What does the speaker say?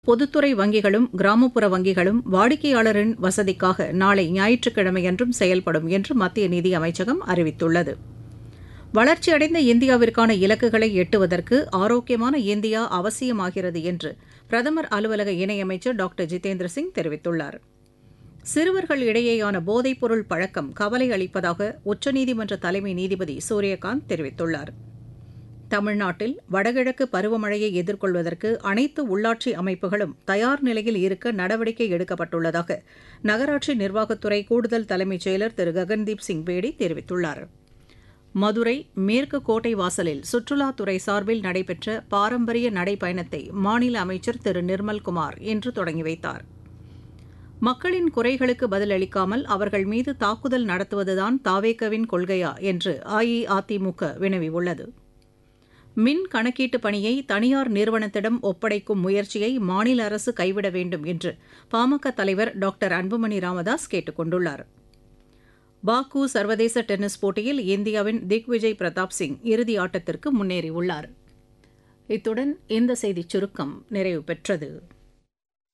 பொதுத்துறை வங்கிகளும் கிராமப்புற வங்கிகளும் வாடிக்கையாளரின் வசதிக்காக நாளை ஞாயிற்றுக்கிழமையன்றும் செயல்படும் என்று மத்திய நிதி அமைச்சகம் அறிவித்துள்ளது வளர்ச்சியடைந்த இந்தியாவிற்கான இலக்குகளை எட்டுவதற்கு ஆரோக்கியமான இந்தியா அவசியமாகிறது என்று பிரதமர் அலுவலக இணையமைச்சர் டாக்டர் ஜிதேந்திர சிங் தெரிவித்துள்ளார் சிறுவர்கள் இடையேயான போதைப்பொருள் பழக்கம் கவலை அளிப்பதாக உச்சநீதிமன்ற தலைமை நீதிபதி சூரியகாந்த் தெரிவித்துள்ளார் தமிழ்நாட்டில் வடகிழக்கு பருவமழையை எதிர்கொள்வதற்கு அனைத்து உள்ளாட்சி அமைப்புகளும் தயார் நிலையில் இருக்க நடவடிக்கை எடுக்கப்பட்டுள்ளதாக நகராட்சி நிர்வாகத்துறை கூடுதல் தலைமைச் செயலர் திரு ககன்தீப் சிங் பேடி தெரிவித்துள்ளார் மதுரை மேற்கு கோட்டை வாசலில் சுற்றுலாத்துறை சார்பில் நடைபெற்ற பாரம்பரிய நடைப்பயணத்தை மாநில அமைச்சர் திரு நிர்மல்குமார் இன்று தொடங்கி வைத்தார் மக்களின் குறைகளுக்கு பதிலளிக்காமல் அவர்கள் மீது தாக்குதல் நடத்துவதுதான் தாவேக்கவின் கொள்கையா என்று அஇஅதிமுக வினவியுள்ளது மின் கணக்கீட்டு பணியை தனியார் நிறுவனத்திடம் ஒப்படைக்கும் முயற்சியை மாநில அரசு கைவிட வேண்டும் என்று பாமக தலைவர் டாக்டர் அன்புமணி ராமதாஸ் கேட்டுக் கொண்டுள்ளார் பாக்கு சர்வதேச டென்னிஸ் போட்டியில் இந்தியாவின் திக்விஜய் பிரதாப் சிங் இறுதி ஆட்டத்திற்கு முன்னேறியுள்ளார் இத்துடன் இந்த செய்திச் சுருக்கம் நிறைவு பெற்றது